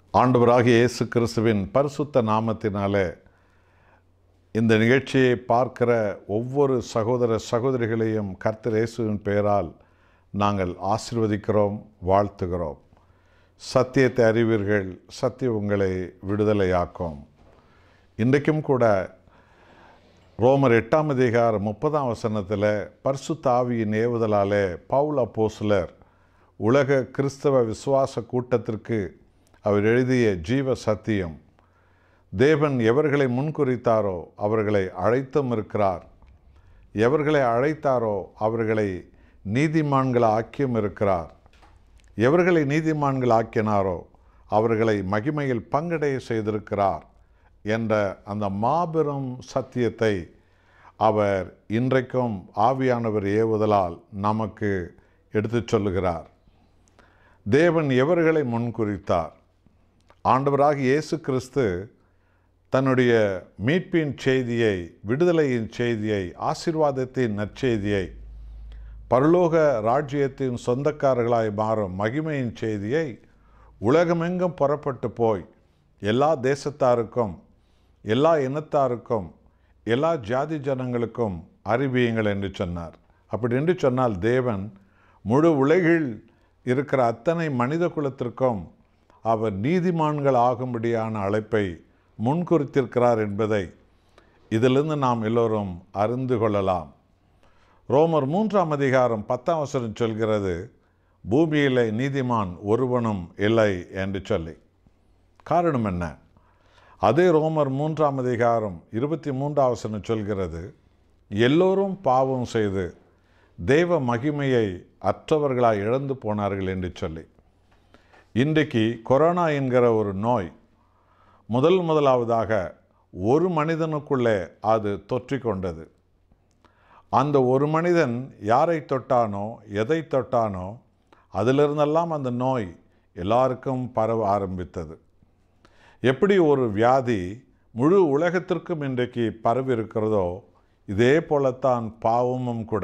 ஆண்டவராகிய இயேசு கிறிஸ்துவின் பரிசுத்த நாமத்தினாலே இந்த நிகழ்ச்சியை பார்க்கிற ஒவ்வொரு சகோதர சகோதரிகளையும் கர்த்தர் இயேசுவின் பெயரால் நாங்கள் ஆசீர்வதிக்கிறோம் வாழ்த்துகிறோம் சத்தியத்தை அறிவீர்கள் சத்தியம் உங்களை விடுதலையாக்கும் இன்றைக்கும் கூட ரோமர் எட்டாம் அதிகாரம் முப்பதாம் வசனத்தில் பரிசுத்த ஆவியின் ஏவுதலாலே பவுல் அப்போஸ்லர் உலக கிறிஸ்தவ விசுவாச கூட்டத்திற்கு அவர் எழுதிய ஜீவ சத்தியம் தேவன் எவர்களை முன்குறித்தாரோ அவர்களை அழைத்தும் இருக்கிறார் எவர்களை அழைத்தாரோ அவர்களை நீதிமான்கள் ஆக்கியும் இருக்கிறார் எவர்களை நீதிமான்கள் ஆக்கினாரோ அவர்களை மகிமையில் பங்கடைய செய்திருக்கிறார் என்ற அந்த மாபெரும் சத்தியத்தை அவர் இன்றைக்கும் ஆவியானவர் ஏவுதலால் நமக்கு எடுத்துச் சொல்லுகிறார் தேவன் எவர்களை முன்குறித்தார் ஆண்டவராக இயேசு கிறிஸ்து தன்னுடைய மீட்பின் செய்தியை விடுதலையின் செய்தியை ஆசீர்வாதத்தின் நற்செய்தியை பரலோக ராஜ்யத்தின் சொந்தக்காரர்களாய் மாறும் மகிமையின் செய்தியை உலகமெங்கும் புறப்பட்டு போய் எல்லா தேசத்தாருக்கும் எல்லா இனத்தாருக்கும் எல்லா ஜாதி ஜனங்களுக்கும் அறிவியுங்கள் என்று சொன்னார் அப்படி என்று சொன்னால் தேவன் முழு உலகில் இருக்கிற அத்தனை மனித குலத்திற்கும் அவர் நீதிமான்கள் ஆகும்படியான அழைப்பை முன்குறித்திருக்கிறார் என்பதை இதிலிருந்து நாம் எல்லோரும் அறிந்து கொள்ளலாம் ரோமர் மூன்றாம் அதிகாரம் பத்தாம் வசனம் சொல்கிறது பூமியிலே நீதிமான் ஒருவனும் இல்லை என்று சொல்லி காரணம் என்ன அதே ரோமர் மூன்றாம் அதிகாரம் இருபத்தி மூன்றாம் வசனம் சொல்கிறது எல்லோரும் பாவம் செய்து தெய்வ மகிமையை அற்றவர்களாய் இழந்து போனார்கள் என்று சொல்லி இன்றைக்கு கொரோனா என்கிற ஒரு நோய் முதல் முதலாவதாக ஒரு மனிதனுக்குள்ளே அது தொற்றிக்கொண்டது அந்த ஒரு மனிதன் யாரை தொட்டானோ எதை தொட்டானோ அதிலிருந்தெல்லாம் அந்த நோய் எல்லாருக்கும் பரவ ஆரம்பித்தது எப்படி ஒரு வியாதி முழு உலகத்திற்கும் இன்றைக்கு பரவி இருக்கிறதோ இதே போலத்தான் பாவமும் கூட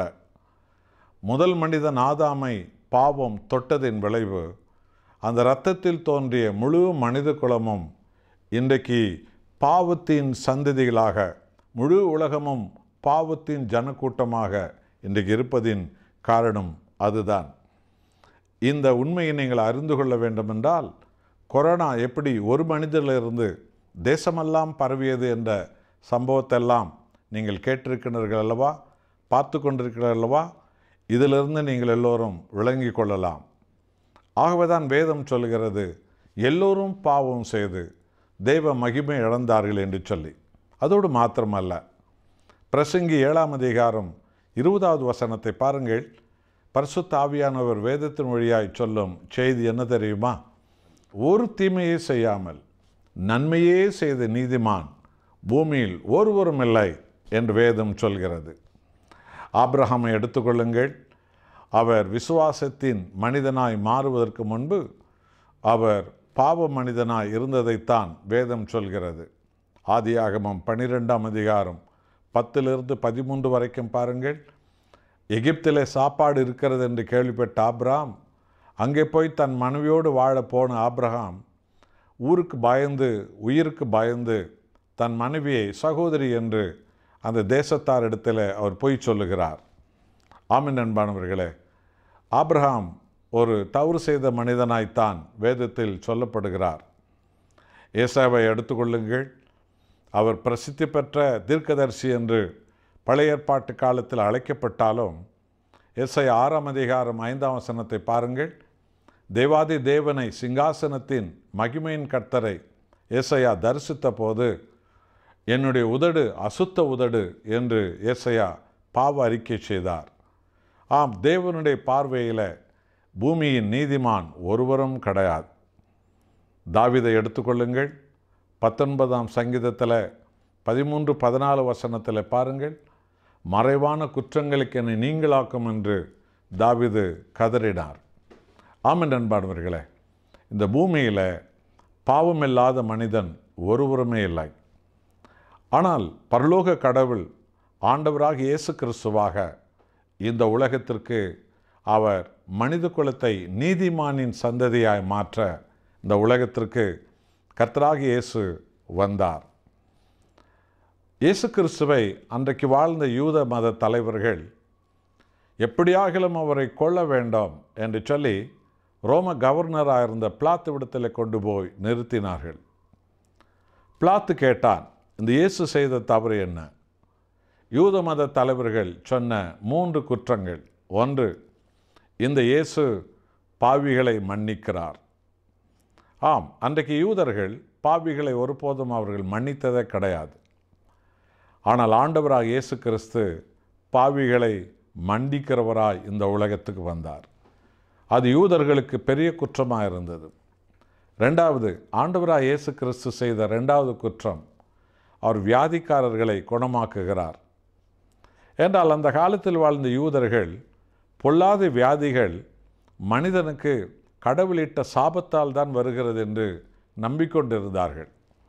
முதல் மனிதன் ஆதாமை பாவம் தொட்டதின் விளைவு அந்த இரத்தத்தில் தோன்றிய முழு மனித குலமும் இன்றைக்கு பாவத்தின் சந்ததிகளாக முழு உலகமும் பாவத்தின் ஜனக்கூட்டமாக இன்றைக்கு இருப்பதின் காரணம் அதுதான் இந்த உண்மையை நீங்கள் அறிந்து கொள்ள வேண்டுமென்றால் கொரோனா எப்படி ஒரு மனிதனிலிருந்து தேசமெல்லாம் பரவியது என்ற சம்பவத்தெல்லாம் நீங்கள் கேட்டிருக்கிறீர்கள் அல்லவா பார்த்து கொண்டிருக்கிறீர்கள் அல்லவா இதிலிருந்து நீங்கள் எல்லோரும் விளங்கி கொள்ளலாம் ஆகவேதான் வேதம் சொல்கிறது எல்லோரும் பாவம் செய்து தெய்வ மகிமை இழந்தார்கள் என்று சொல்லி அதோடு மாத்திரமல்ல பிரசங்கி ஏழாம் அதிகாரம் இருபதாவது வசனத்தை பாருங்கள் பரிசுத்த ஆவியானவர் வேதத்தின் வழியாய் சொல்லும் செய்தி என்ன தெரியுமா ஒரு தீமையே செய்யாமல் நன்மையே செய்த நீதிமான் பூமியில் ஒருவரும் இல்லை என்று வேதம் சொல்கிறது ஆப்ரஹாமை எடுத்துக்கொள்ளுங்கள் அவர் விசுவாசத்தின் மனிதனாய் மாறுவதற்கு முன்பு அவர் பாவ மனிதனாய் இருந்ததைத்தான் வேதம் சொல்கிறது ஆதியாகமம் பனிரெண்டாம் அதிகாரம் பத்திலிருந்து பதிமூன்று வரைக்கும் பாருங்கள் எகிப்திலே சாப்பாடு இருக்கிறது என்று கேள்விப்பட்ட ஆப்ரஹாம் அங்கே போய் தன் மனைவியோடு வாழ போன ஆப்ரஹாம் ஊருக்கு பயந்து உயிருக்கு பயந்து தன் மனைவியை சகோதரி என்று அந்த தேசத்தாரிடத்தில் அவர் பொய் சொல்லுகிறார் ஆமின் அன்பானவர்களே ஆப்ரஹாம் ஒரு தவறு செய்த மனிதனாய்த்தான் வேதத்தில் சொல்லப்படுகிறார் ஏசாவை எடுத்துக்கொள்ளுங்கள் அவர் பிரசித்தி பெற்ற தீர்க்கதரிசி என்று பழைய ஏற்பாட்டு காலத்தில் அழைக்கப்பட்டாலும் எஸ்ஐ ஆறாம் அதிகாரம் ஐந்தாம் வசனத்தை பாருங்கள் தேவாதி தேவனை சிங்காசனத்தின் மகிமையின் கர்த்தரை ஏசையா தரிசித்த போது என்னுடைய உதடு அசுத்த உதடு என்று ஏசையா பாவ அறிக்கை செய்தார் ஆம் தேவனுடைய பார்வையில் பூமியின் நீதிமான் ஒருவரும் கிடையாது தாவிதை எடுத்துக்கொள்ளுங்கள் பத்தொன்பதாம் சங்கீதத்தில் பதிமூன்று பதினாலு வசனத்தில் பாருங்கள் மறைவான குற்றங்களுக்கு என்னை நீங்களாக்கும் என்று தாவிது கதறினார் ஆமன் அன்பானவர்களே இந்த பூமியில் பாவமில்லாத மனிதன் ஒருவருமே இல்லை ஆனால் பரலோக கடவுள் ஆண்டவராக இயேசு கிறிஸ்துவாக இந்த உலகத்திற்கு அவர் மனித குலத்தை நீதிமானின் சந்ததியாய் மாற்ற இந்த உலகத்திற்கு கர்த்தராகி இயேசு வந்தார் இயேசு கிறிஸ்துவை அன்றைக்கு வாழ்ந்த யூத மத தலைவர்கள் எப்படியாகிலும் அவரை கொல்ல வேண்டும் என்று சொல்லி ரோம கவர்னராக இருந்த பிளாத்து விடத்தில் கொண்டு போய் நிறுத்தினார்கள் பிளாத்து கேட்டான் இந்த இயேசு செய்த தவறு என்ன யூத மத தலைவர்கள் சொன்ன மூன்று குற்றங்கள் ஒன்று இந்த இயேசு பாவிகளை மன்னிக்கிறார் ஆம் அன்றைக்கு யூதர்கள் பாவிகளை ஒருபோதும் அவர்கள் மன்னித்ததே கிடையாது ஆனால் ஆண்டவராக இயேசு கிறிஸ்து பாவிகளை மன்னிக்கிறவராய் இந்த உலகத்துக்கு வந்தார் அது யூதர்களுக்கு பெரிய குற்றமாக இருந்தது ரெண்டாவது ஆண்டவராக இயேசு கிறிஸ்து செய்த ரெண்டாவது குற்றம் அவர் வியாதிக்காரர்களை குணமாக்குகிறார் என்றால் அந்த காலத்தில் வாழ்ந்த யூதர்கள் பொல்லாத வியாதிகள் மனிதனுக்கு கடவுளிட்ட சாபத்தால் தான் வருகிறது என்று நம்பிக்கொண்டிருந்தார்கள்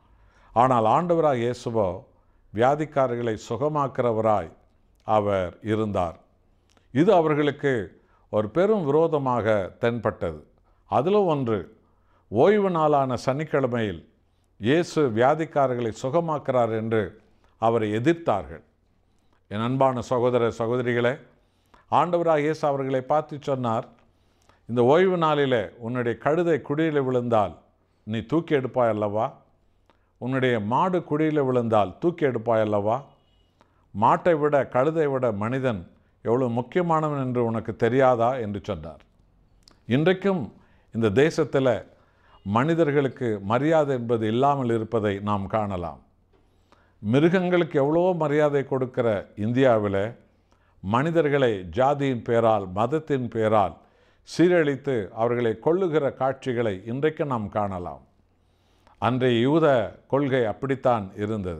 ஆனால் ஆண்டவராக இயேசுவோ வியாதிக்காரர்களை சுகமாக்கிறவராய் அவர் இருந்தார் இது அவர்களுக்கு ஒரு பெரும் விரோதமாக தென்பட்டது அதிலும் ஒன்று ஓய்வு நாளான சனிக்கிழமையில் இயேசு வியாதிக்காரர்களை சுகமாக்கிறார் என்று அவரை எதிர்த்தார்கள் என் அன்பான சகோதர சகோதரிகளே ஆண்டவராக இயேசு அவர்களை பார்த்து சொன்னார் இந்த ஓய்வு நாளில் உன்னுடைய கழுதை குடியில் விழுந்தால் நீ தூக்கி எடுப்பாய் அல்லவா உன்னுடைய மாடு குடியில் விழுந்தால் தூக்கி எடுப்பாய் அல்லவா மாட்டை விட கழுதை விட மனிதன் எவ்வளவு முக்கியமானவன் என்று உனக்கு தெரியாதா என்று சொன்னார் இன்றைக்கும் இந்த தேசத்தில் மனிதர்களுக்கு மரியாதை என்பது இல்லாமல் இருப்பதை நாம் காணலாம் மிருகங்களுக்கு எவ்வளவோ மரியாதை கொடுக்கிற இந்தியாவில் மனிதர்களை ஜாதியின் பேரால் மதத்தின் பேரால் சீரழித்து அவர்களை கொள்ளுகிற காட்சிகளை இன்றைக்கு நாம் காணலாம் அன்றைய யூத கொள்கை அப்படித்தான் இருந்தது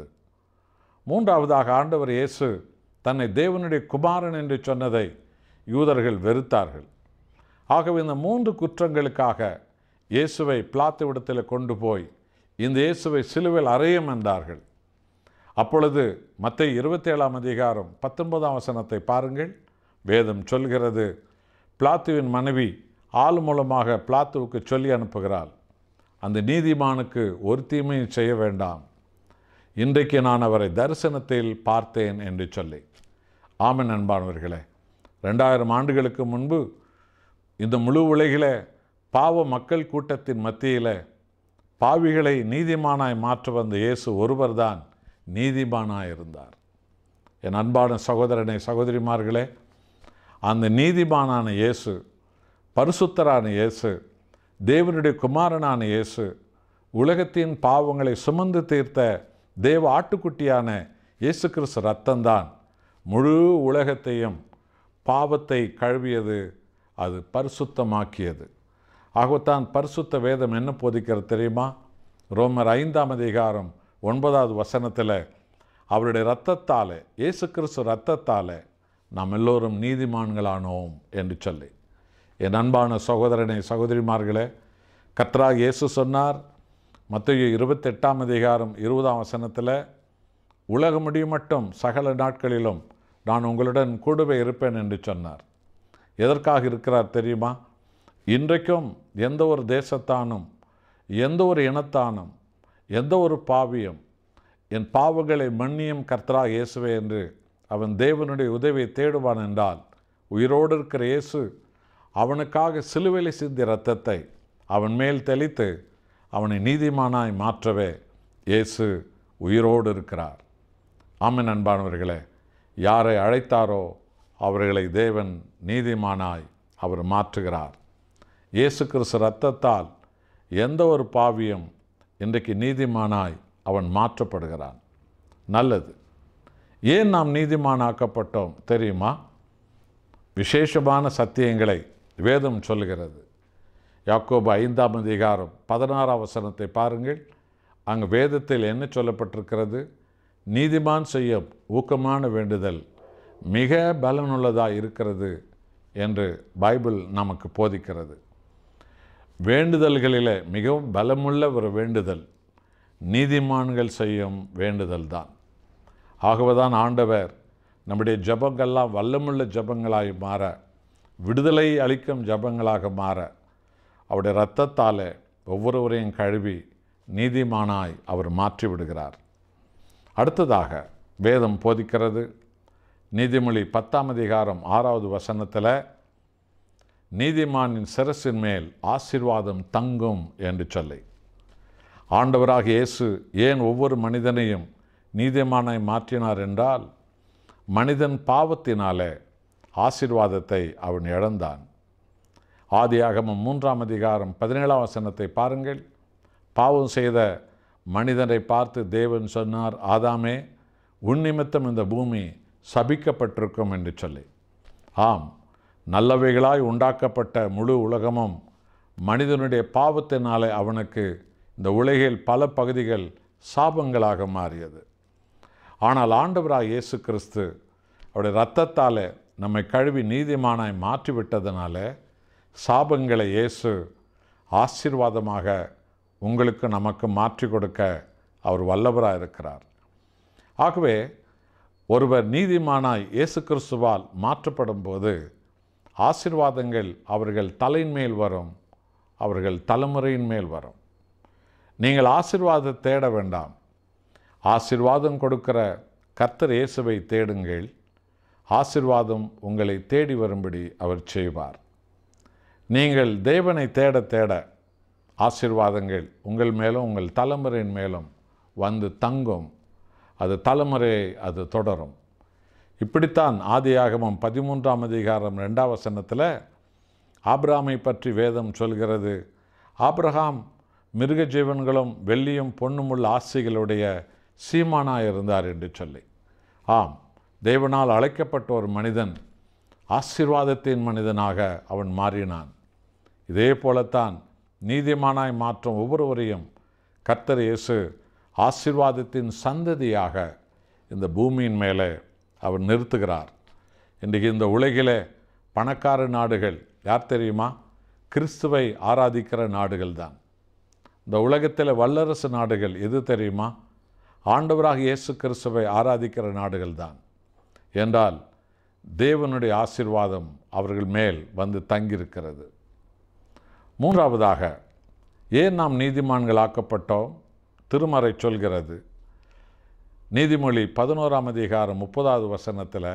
மூன்றாவதாக ஆண்டவர் இயேசு தன்னை தேவனுடைய குமாரன் என்று சொன்னதை யூதர்கள் வெறுத்தார்கள் ஆகவே இந்த மூன்று குற்றங்களுக்காக இயேசுவை பிளாத்து விடத்தில் கொண்டு போய் இந்த இயேசுவை சிலுவையில் அறையும் என்றார்கள் அப்பொழுது மற்ற இருபத்தேழாம் அதிகாரம் பத்தொன்பதாம் வசனத்தை பாருங்கள் வேதம் சொல்கிறது பிளாத்துவின் மனைவி ஆள் மூலமாக பிளாத்துவுக்கு சொல்லி அனுப்புகிறாள் அந்த நீதிமானுக்கு ஒரு தீமையும் செய்ய வேண்டாம் இன்றைக்கு நான் அவரை தரிசனத்தில் பார்த்தேன் என்று சொல்லி ஆமன் அன்பானவர்களே ரெண்டாயிரம் ஆண்டுகளுக்கு முன்பு இந்த முழு உலகிலே பாவ மக்கள் கூட்டத்தின் மத்தியில் பாவிகளை நீதிமானாய் மாற்ற வந்த இயேசு ஒருவர்தான் நீதிமானாய் இருந்தார் என் அன்பான சகோதரனை சகோதரிமார்களே அந்த நீதிமானான இயேசு பரிசுத்தரான இயேசு தேவனுடைய குமாரனான இயேசு உலகத்தின் பாவங்களை சுமந்து தீர்த்த தேவ ஆட்டுக்குட்டியான இயேசு கிறிஸ்து ரத்தம்தான் முழு உலகத்தையும் பாவத்தை கழுவியது அது பரிசுத்தமாக்கியது ஆகத்தான் பரிசுத்த வேதம் என்ன போதிக்கிறது தெரியுமா ரோமர் ஐந்தாம் அதிகாரம் ஒன்பதாவது வசனத்தில் அவருடைய இரத்தத்தாலே இயேசு கிறிஸ்து இரத்தத்தாலே நாம் எல்லோரும் நீதிமான்களானோம் என்று சொல்லி என் அன்பான சகோதரனை சகோதரிமார்களே கத்ராக இயேசு சொன்னார் மத்திய இருபத்தெட்டாம் அதிகாரம் இருபதாம் வசனத்தில் உலக முடியும் மட்டும் சகல நாட்களிலும் நான் உங்களுடன் கூடவே இருப்பேன் என்று சொன்னார் எதற்காக இருக்கிறார் தெரியுமா இன்றைக்கும் எந்த ஒரு தேசத்தானும் எந்த ஒரு இனத்தானும் எந்த ஒரு பாவியும் என் பாவங்களை மன்னியும் கர்த்தரா இயேசுவே என்று அவன் தேவனுடைய உதவியை தேடுவான் என்றால் உயிரோடு இருக்கிற இயேசு அவனுக்காக சிலுவையில் சிந்திய இரத்தத்தை அவன் மேல் தெளித்து அவனை நீதிமானாய் மாற்றவே இயேசு உயிரோடு இருக்கிறார் ஆமென் அன்பானவர்களே யாரை அழைத்தாரோ அவர்களை தேவன் நீதிமானாய் அவர் மாற்றுகிறார் இயேசு கிறிஸ்து இரத்தத்தால் எந்த ஒரு பாவியும் இன்றைக்கு நீதிமானாய் அவன் மாற்றப்படுகிறான் நல்லது ஏன் நாம் நீதிமானாக்கப்பட்டோம் தெரியுமா விசேஷமான சத்தியங்களை வேதம் சொல்கிறது யாக்கோபு ஐந்தாம் அதிகாரம் பதினாறாம் வசனத்தை பாருங்கள் அங்கு வேதத்தில் என்ன சொல்லப்பட்டிருக்கிறது நீதிமான் செய்யும் ஊக்கமான வேண்டுதல் மிக பலனுள்ளதாக இருக்கிறது என்று பைபிள் நமக்கு போதிக்கிறது வேண்டுதல்களில் மிகவும் பலமுள்ள ஒரு வேண்டுதல் நீதிமான்கள் செய்யும் வேண்டுதல் தான் ஆகவேதான் ஆண்டவர் நம்முடைய ஜபங்கள்லாம் வல்லமுள்ள ஜபங்களாய் மாற விடுதலை அளிக்கும் ஜபங்களாக மாற அவருடைய இரத்தத்தால் ஒவ்வொருவரையும் கழுவி நீதிமானாய் அவர் மாற்றி விடுகிறார் அடுத்ததாக வேதம் போதிக்கிறது நீதிமொழி பத்தாம் அதிகாரம் ஆறாவது வசனத்தில் நீதிமானின் சிரசின் மேல் ஆசீர்வாதம் தங்கும் என்று சொல்லி ஆண்டவராக இயேசு ஏன் ஒவ்வொரு மனிதனையும் நீதிமானாய் மாற்றினார் என்றால் மனிதன் பாவத்தினாலே ஆசீர்வாதத்தை அவன் இழந்தான் ஆதியாகமம் மூன்றாம் அதிகாரம் பதினேழாம் வசனத்தை பாருங்கள் பாவம் செய்த மனிதனை பார்த்து தேவன் சொன்னார் ஆதாமே உன் நிமித்தம் இந்த பூமி சபிக்கப்பட்டிருக்கும் என்று சொல்லி ஆம் நல்லவைகளாய் உண்டாக்கப்பட்ட முழு உலகமும் மனிதனுடைய பாவத்தினாலே அவனுக்கு இந்த உலகில் பல பகுதிகள் சாபங்களாக மாறியது ஆனால் ஆண்டவராக இயேசு கிறிஸ்து அவருடைய இரத்தத்தாலே நம்மை கழுவி நீதிமானாய் மாற்றிவிட்டதனால சாபங்களை இயேசு ஆசீர்வாதமாக உங்களுக்கு நமக்கு மாற்றி கொடுக்க அவர் வல்லவராக இருக்கிறார் ஆகவே ஒருவர் நீதிமானாய் இயேசு கிறிஸ்துவால் மாற்றப்படும் போது ஆசீர்வாதங்கள் அவர்கள் தலையின் மேல் வரும் அவர்கள் தலைமுறையின் மேல் வரும் நீங்கள் ஆசீர்வாதத்தை தேட வேண்டாம் ஆசீர்வாதம் கொடுக்கிற கர்த்தர் இயேசுவை தேடுங்கள் ஆசீர்வாதம் உங்களை தேடி வரும்படி அவர் செய்வார் நீங்கள் தேவனை தேட தேட ஆசீர்வாதங்கள் உங்கள் மேலும் உங்கள் தலைமுறையின் மேலும் வந்து தங்கும் அது தலைமுறையை அது தொடரும் இப்படித்தான் ஆதியாகமம் பதிமூன்றாம் அதிகாரம் ரெண்டாம் வசனத்தில் ஆபிரகாமை பற்றி வேதம் சொல்கிறது ஆபிரகாம் மிருக ஜீவன்களும் வெள்ளியும் பொன்னுமுள்ள ஆசைகளுடைய சீமானாக இருந்தார் என்று சொல்லி ஆம் தேவனால் அழைக்கப்பட்ட ஒரு மனிதன் ஆசீர்வாதத்தின் மனிதனாக அவன் மாறினான் இதே போலத்தான் நீதிமானாய் மாற்றும் ஒவ்வொருவரையும் கர்த்தர் இயேசு ஆசீர்வாதத்தின் சந்ததியாக இந்த பூமியின் மேலே அவர் நிறுத்துகிறார் இன்றைக்கு இந்த உலகிலே பணக்கார நாடுகள் யார் தெரியுமா கிறிஸ்துவை ஆராதிக்கிற நாடுகள் தான் இந்த உலகத்தில் வல்லரசு நாடுகள் எது தெரியுமா ஆண்டவராக இயேசு கிறிஸ்துவை ஆராதிக்கிற நாடுகள் தான் என்றால் தேவனுடைய ஆசீர்வாதம் அவர்கள் மேல் வந்து தங்கியிருக்கிறது மூன்றாவதாக ஏன் நாம் நீதிமான்கள் ஆக்கப்பட்டோம் திருமறை சொல்கிறது நீதிமொழி பதினோராம் அதிகாரம் முப்பதாவது வசனத்தில்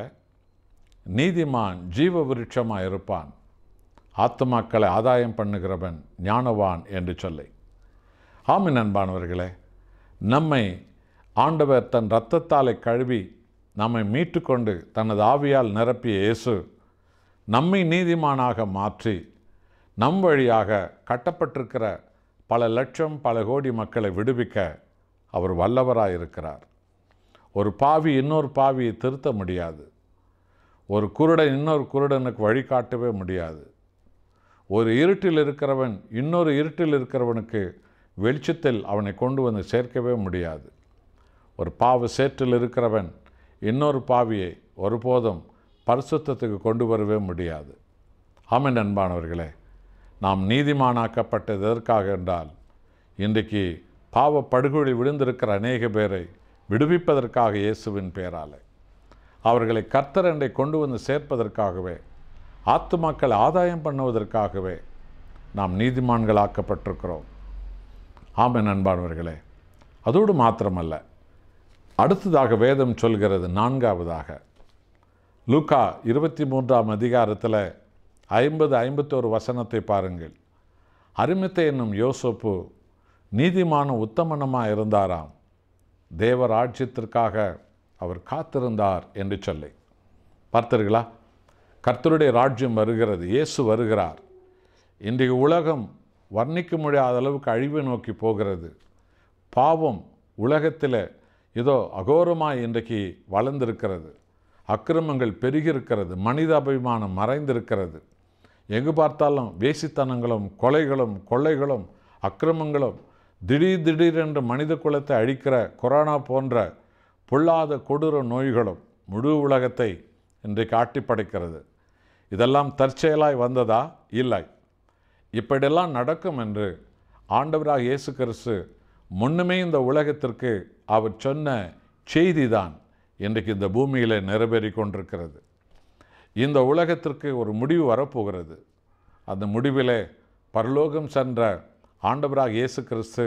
நீதிமான் ஜீவ விருட்சமாக இருப்பான் ஆத்துமாக்களை ஆதாயம் பண்ணுகிறவன் ஞானவான் என்று சொல்லி ஆமின் அன்பானவர்களே நம்மை ஆண்டவர் தன் இரத்தத்தாலே கழுவி நம்மை மீட்டுக்கொண்டு தனது ஆவியால் நிரப்பிய இயேசு நம்மை நீதிமானாக மாற்றி நம் வழியாக கட்டப்பட்டிருக்கிற பல லட்சம் பல கோடி மக்களை விடுவிக்க அவர் வல்லவராக இருக்கிறார் ஒரு பாவி இன்னொரு பாவியை திருத்த முடியாது ஒரு குருடன் இன்னொரு குருடனுக்கு வழிகாட்டவே முடியாது ஒரு இருட்டில் இருக்கிறவன் இன்னொரு இருட்டில் இருக்கிறவனுக்கு வெளிச்சத்தில் அவனை கொண்டு வந்து சேர்க்கவே முடியாது ஒரு பாவ சேற்றில் இருக்கிறவன் இன்னொரு பாவியை ஒருபோதும் பரிசுத்தத்துக்கு கொண்டு வரவே முடியாது ஆமென் அன்பானவர்களே நாம் நீதிமானாக்கப்பட்டது எதற்காக என்றால் இன்றைக்கு பாவ படுகொழி விழுந்திருக்கிற அநேக பேரை விடுவிப்பதற்காக இயேசுவின் பேராலே அவர்களை கர்த்தர் என்றை கொண்டு வந்து சேர்ப்பதற்காகவே ஆத்துமாக்கள் ஆதாயம் பண்ணுவதற்காகவே நாம் நீதிமான்களாக்கப்பட்டிருக்கிறோம் ஆமென் அன்பானவர்களே அதோடு மாத்திரமல்ல அடுத்ததாக வேதம் சொல்கிறது நான்காவதாக லூக்கா இருபத்தி மூன்றாம் அதிகாரத்தில் ஐம்பது ஐம்பத்தோரு வசனத்தை பாருங்கள் அருமித்தை என்னும் யோசப்பு நீதிமான உத்தமனமாக இருந்தாராம் தேவ ராஜ்யத்திற்காக அவர் காத்திருந்தார் என்று சொல்லி பார்த்தீர்களா கர்த்தருடைய ராஜ்யம் வருகிறது இயேசு வருகிறார் இன்றைக்கு உலகம் வர்ணிக்க முடியாத அளவுக்கு அழிவை நோக்கி போகிறது பாவம் உலகத்தில் ஏதோ அகோரமாய் இன்றைக்கு வளர்ந்திருக்கிறது அக்கிரமங்கள் பெருகியிருக்கிறது மனித அபிமானம் மறைந்திருக்கிறது எங்கு பார்த்தாலும் வேசித்தனங்களும் கொலைகளும் கொள்ளைகளும் அக்கிரமங்களும் திடீர் திடீரென்று மனித குலத்தை அழிக்கிற கொரோனா போன்ற பொல்லாத கொடூர நோய்களும் முழு உலகத்தை இன்றைக்கு ஆட்டி படைக்கிறது இதெல்லாம் தற்செயலாய் வந்ததா இல்லை இப்படியெல்லாம் நடக்கும் என்று ஆண்டவராக இயேசு கிறிஸ்து முன்னுமே இந்த உலகத்திற்கு அவர் சொன்ன செய்திதான் இன்றைக்கு இந்த பூமியில் நிறைவேறி கொண்டிருக்கிறது இந்த உலகத்திற்கு ஒரு முடிவு வரப்போகிறது அந்த முடிவிலே பரலோகம் சென்ற ஆண்டவராக இயேசு கிறிஸ்து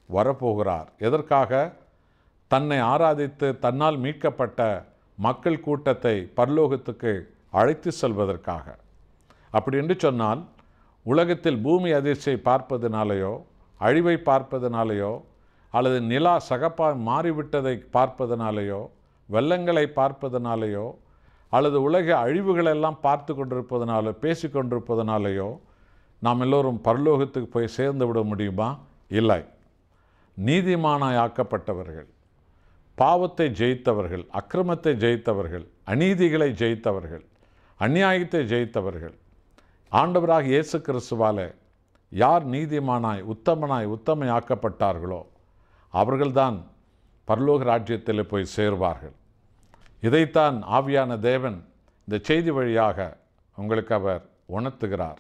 வரப்போகிறார் எதற்காக தன்னை ஆராதித்து தன்னால் மீட்கப்பட்ட மக்கள் கூட்டத்தை பரலோகத்துக்கு அழைத்து செல்வதற்காக அப்படி என்று சொன்னால் உலகத்தில் பூமி அதிர்ச்சியை பார்ப்பதனாலேயோ அழிவை பார்ப்பதனாலேயோ அல்லது நிலா சகப்பாக மாறிவிட்டதை பார்ப்பதனாலேயோ வெள்ளங்களை பார்ப்பதனாலேயோ அல்லது உலக அழிவுகளெல்லாம் பார்த்து கொண்டிருப்பதனாலோ பேசி கொண்டிருப்பதனாலேயோ நாம் எல்லோரும் பரலோகத்துக்கு போய் சேர்ந்து விட முடியுமா இல்லை நீதிமானாய் ஆக்கப்பட்டவர்கள் பாவத்தை ஜெயித்தவர்கள் அக்கிரமத்தை ஜெயித்தவர்கள் அநீதிகளை ஜெயித்தவர்கள் அநியாயத்தை ஜெயித்தவர்கள் ஆண்டவராக இயேசு கிறிஸ்துவாலே யார் நீதிமானாய் உத்தமனாய் உத்தமையாக்கப்பட்டார்களோ அவர்கள்தான் பரலோக ராஜ்யத்தில் போய் சேருவார்கள் இதைத்தான் ஆவியான தேவன் இந்த செய்தி வழியாக உங்களுக்கு அவர் உணர்த்துகிறார்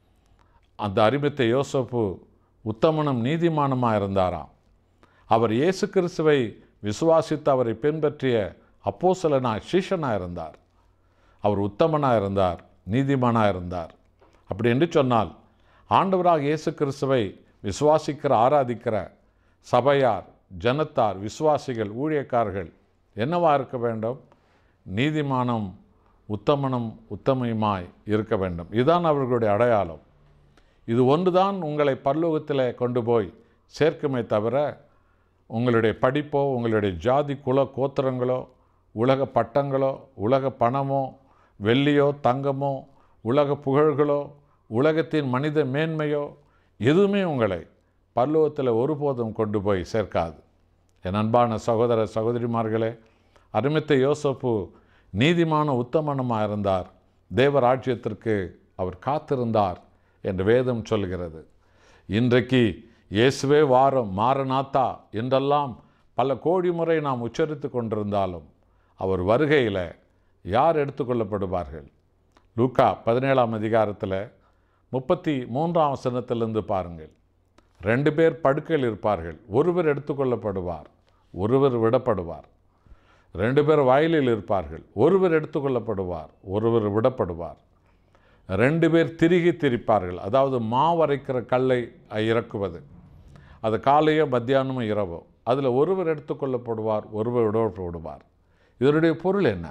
அந்த அறிவித்த யோசப்பு உத்தமனும் நீதிமானுமாக இருந்தாராம் அவர் இயேசு கிறிஸ்துவை விசுவாசித்து அவரை பின்பற்றிய அப்போசலனாய் சீஷனாக இருந்தார் அவர் உத்தமனாக இருந்தார் நீதிமானாக இருந்தார் அப்படி என்று சொன்னால் ஆண்டவராக இயேசு கிறிஸ்துவை விசுவாசிக்கிற ஆராதிக்கிற சபையார் ஜனத்தார் விசுவாசிகள் ஊழியக்காரர்கள் என்னவா இருக்க வேண்டும் நீதிமானம் உத்தமனும் உத்தமையுமாய் இருக்க வேண்டும் இதுதான் அவர்களுடைய அடையாளம் இது ஒன்றுதான் உங்களை பரலோகத்தில் கொண்டு போய் சேர்க்குமே தவிர உங்களுடைய படிப்போ உங்களுடைய ஜாதி குல கோத்திரங்களோ உலக பட்டங்களோ உலக பணமோ வெள்ளியோ தங்கமோ உலக புகழ்களோ உலகத்தின் மனித மேன்மையோ எதுவுமே உங்களை பரலோகத்தில் ஒருபோதும் கொண்டு போய் சேர்க்காது என் அன்பான சகோதர சகோதரிமார்களே அருமித்த யோசப்பு நீதிமான உத்தமனமாக இருந்தார் தேவராஜ்யத்திற்கு அவர் காத்திருந்தார் என்று வேதம் சொல்கிறது இன்றைக்கு இயேசுவே வாரம் மாரநாத்தா என்றெல்லாம் பல கோடி முறை நாம் உச்சரித்து கொண்டிருந்தாலும் அவர் வருகையில் யார் எடுத்துக்கொள்ளப்படுவார்கள் லூக்கா பதினேழாம் அதிகாரத்தில் முப்பத்தி மூன்றாம் வசனத்திலிருந்து பாருங்கள் ரெண்டு பேர் படுக்கையில் இருப்பார்கள் ஒருவர் எடுத்துக்கொள்ளப்படுவார் ஒருவர் விடப்படுவார் ரெண்டு பேர் வயலில் இருப்பார்கள் ஒருவர் எடுத்துக்கொள்ளப்படுவார் ஒருவர் விடப்படுவார் ரெண்டு பேர் திருகி திரிப்பார்கள் அதாவது மாவரைக்கிற கல்லை இறக்குவது அது காலையோ மத்தியானமோ இரவோ அதில் ஒருவர் எடுத்துக்கொள்ளப்படுவார் ஒருவர் விடப்படுவார் இதனுடைய பொருள் என்ன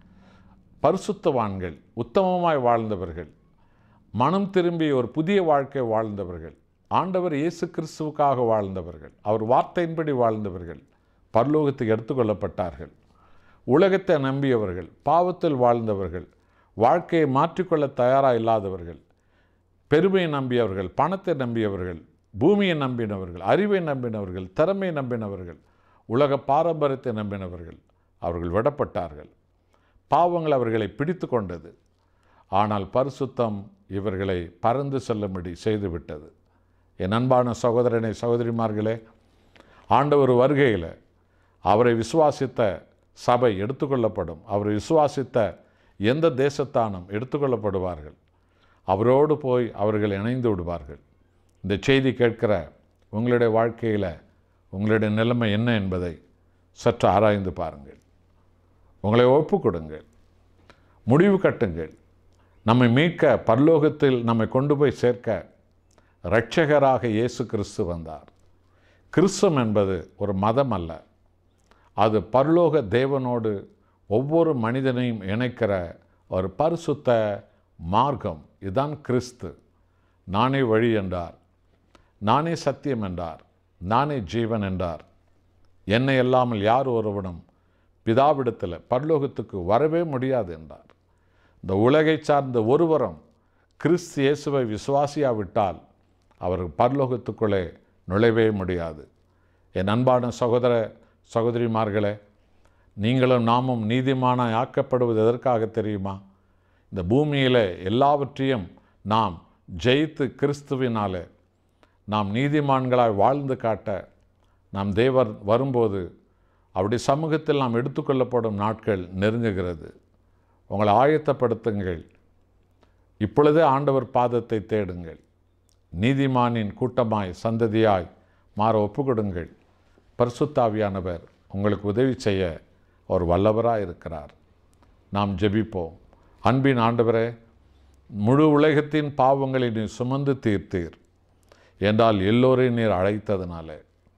பரிசுத்தவான்கள் உத்தமமாய் வாழ்ந்தவர்கள் மனம் திரும்பி ஒரு புதிய வாழ்க்கை வாழ்ந்தவர்கள் ஆண்டவர் இயேசு கிறிஸ்துவுக்காக வாழ்ந்தவர்கள் அவர் வார்த்தையின்படி வாழ்ந்தவர்கள் பரலோகத்துக்கு எடுத்துக்கொள்ளப்பட்டார்கள் உலகத்தை நம்பியவர்கள் பாவத்தில் வாழ்ந்தவர்கள் வாழ்க்கையை மாற்றிக்கொள்ள தயாராக இல்லாதவர்கள் பெருமையை நம்பியவர்கள் பணத்தை நம்பியவர்கள் பூமியை நம்பினவர்கள் அறிவை நம்பினவர்கள் திறமையை நம்பினவர்கள் உலக பாரம்பரியத்தை நம்பினவர்கள் அவர்கள் விடப்பட்டார்கள் பாவங்கள் அவர்களை பிடித்து கொண்டது ஆனால் பரிசுத்தம் இவர்களை பறந்து செல்லும்படி செய்துவிட்டது என் அன்பான சகோதரனை சகோதரிமார்களே ஆண்டவர் வருகையில் அவரை விசுவாசித்த சபை எடுத்துக்கொள்ளப்படும் அவரை விசுவாசித்த எந்த தேசத்தானும் எடுத்துக்கொள்ளப்படுவார்கள் அவரோடு போய் அவர்கள் இணைந்து விடுவார்கள் இந்த செய்தி கேட்கிற உங்களுடைய வாழ்க்கையில் உங்களுடைய நிலைமை என்ன என்பதை சற்று ஆராய்ந்து பாருங்கள் உங்களை ஒப்பு கொடுங்கள் முடிவு கட்டுங்கள் நம்மை மீட்க பரலோகத்தில் நம்மை கொண்டு போய் சேர்க்க இரட்சகராக இயேசு கிறிஸ்து வந்தார் கிறிஸ்தம் என்பது ஒரு மதம் அல்ல அது பரலோக தேவனோடு ஒவ்வொரு மனிதனையும் இணைக்கிற ஒரு பரிசுத்த மார்க்கம் இதுதான் கிறிஸ்து நானே வழி என்றார் நானே சத்தியம் என்றார் நானே ஜீவன் என்றார் என்னை அல்லாமல் யார் ஒருவனும் பிதாவிடத்தில் பரலோகத்துக்கு வரவே முடியாது என்றார் இந்த உலகை சார்ந்த ஒருவரும் கிறிஸ்து இயேசுவை விசுவாசியாவிட்டால் அவர் பரலோகத்துக்குள்ளே நுழைவே முடியாது என் அன்பான சகோதர சகோதரிமார்களே நீங்களும் நாமும் நீதிமானாய் ஆக்கப்படுவது எதற்காக தெரியுமா இந்த பூமியில் எல்லாவற்றையும் நாம் ஜெயித்து கிறிஸ்துவினாலே நாம் நீதிமான்களாய் வாழ்ந்து காட்ட நாம் தேவர் வரும்போது அவருடைய சமூகத்தில் நாம் எடுத்துக்கொள்ளப்படும் நாட்கள் நெருங்குகிறது உங்களை ஆயத்தப்படுத்துங்கள் இப்பொழுதே ஆண்டவர் பாதத்தை தேடுங்கள் நீதிமானின் கூட்டமாய் சந்ததியாய் மாற ஒப்புக்கொடுங்கள் பரிசுத்தாவியானவர் உங்களுக்கு உதவி செய்ய அவர் வல்லவராக இருக்கிறார் நாம் ஜெபிப்போம் அன்பின் ஆண்டவரே முழு உலகத்தின் பாவங்களை நீர் சுமந்து தீர்த்தீர் என்றால் எல்லோரையும் நீர் அழைத்ததுனால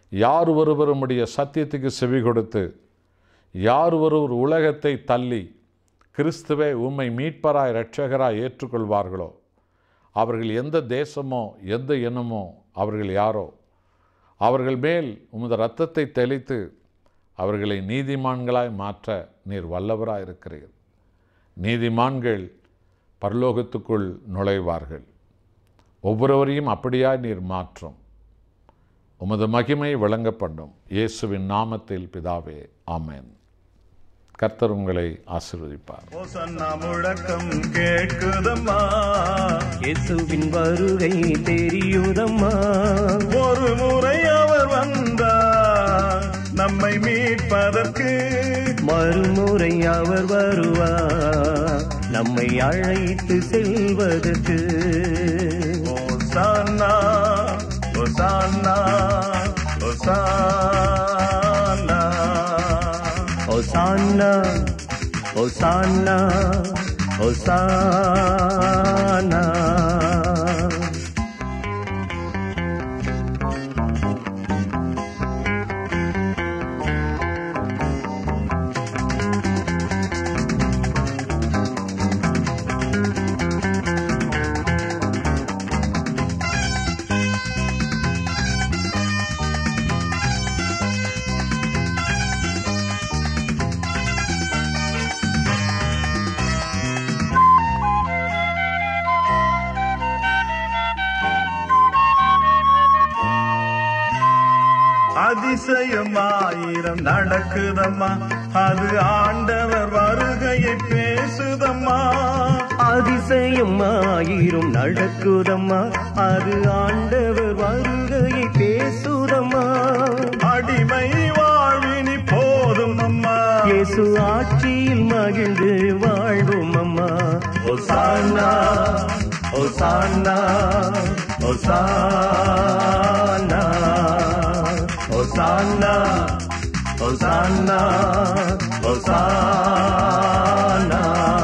யார் ஒருவர் உம்முடைய சத்தியத்துக்கு செவி கொடுத்து யார் ஒருவர் உலகத்தை தள்ளி கிறிஸ்துவை உம்மை மீட்பராய் இரட்சகராய் ஏற்றுக்கொள்வார்களோ அவர்கள் எந்த தேசமோ எந்த இனமோ அவர்கள் யாரோ அவர்கள் மேல் உமது இரத்தத்தை தெளித்து அவர்களை நீதிமான்களாய் மாற்ற நீர் வல்லவராய் இருக்கிறீர் நீதிமான்கள் பரலோகத்துக்குள் நுழைவார்கள் ஒவ்வொருவரையும் அப்படியாய் நீர் மாற்றும் உமது மகிமை விளங்க பண்ணும் இயேசுவின் நாமத்தில் பிதாவே ஆமென் கர்த்தர் உங்களை ஆசீர்வதிப்பார் ஓசன்னா முழக்கம் கேட்குதம்மா இயேசுவின் வருகை தெரியுதம்மா ஒரு முறை அவர் வந்தார் நம்மை மீட்பதற்கு மறுமுறை அவர் வருவார் நம்மை அழைத்து செல்வதற்கு ஓசானா ஓசானா ஓசானா ஒசானா ஒசானா ஒசானா அதிசயம் ஆயிரம் நடக்குதம்மா அது ஆண்டவர் வருகையை பேசுதம்மா அதிசயம் ஆயிரும் நடக்குதம்மா அது ஆண்டவர் வருகையை பேசுதம்மா அடிமை வாழ்வினி போதும் அம்மா இயேசு ஆட்சியில் மகிழ்ந்து வாழ்வோம் அம்மா ஒசானா ஒசானா ஒசானா ஒசானா ஒசானா ஒசானா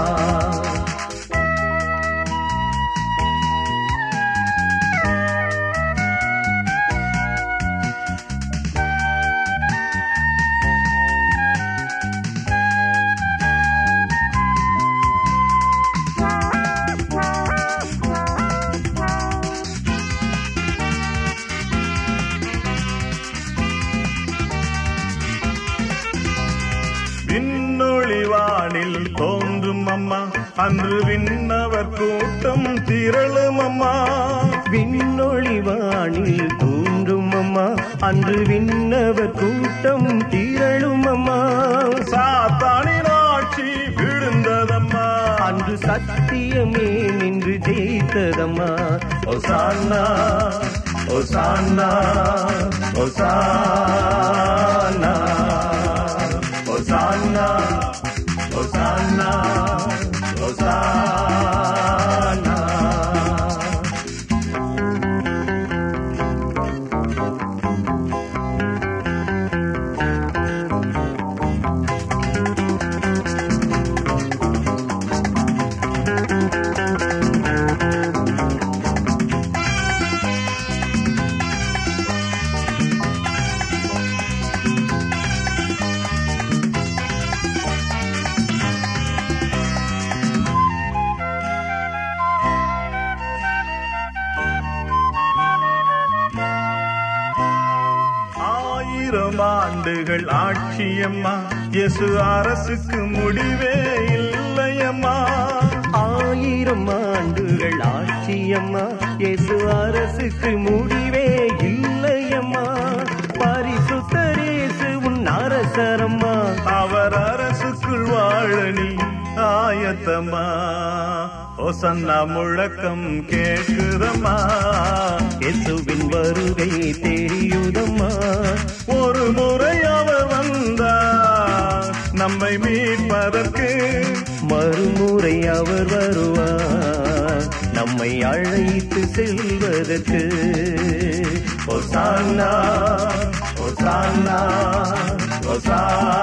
விண்ணொளி வானில் தோன்றும் அம்மா அன்று விண்ணவர் கூட்டம் திரளும் அம்மா விண்ணொளி வானில் தோன்றும் அம்மா அன்று விண்ணவர் கூட்டம் திரளும் அம்மா சாத்தானின் ஆட்சி விழுந்ததம்மா அன்று சத்தியமே நின்று ஜெயித்ததம்மா ஒசானா ஒசானா ஒசானா ஒசானா ஒசானா ஒசானா ஆயிரம் ஆண்டுகள் ஆட்சியம்மா இயேசு அரசுக்கு முடிவே இல்லையம்மா ஆயிரம் ஆண்டுகள் ஆட்சியம்மா இயேசு அரசுக்கு முடிவே இல்லையம்மா பரிசுத்தரேசு உன் அரசரம்மா அவர் அரசுக்குள் வாழ நீ ஆயத்தம்மா ஒசன்னா முழக்கம் கேட்குதம்மா இயேசுவின் வருகை தெரியுதம்மா ஒரு முறை அவர் வந்தார் நம்மை மீட்பதற்கு மறுமுறை அவர் வருவார் நம்மை அழைத்து செல்வதற்கு ஒசானா ஒசானா ஒசானா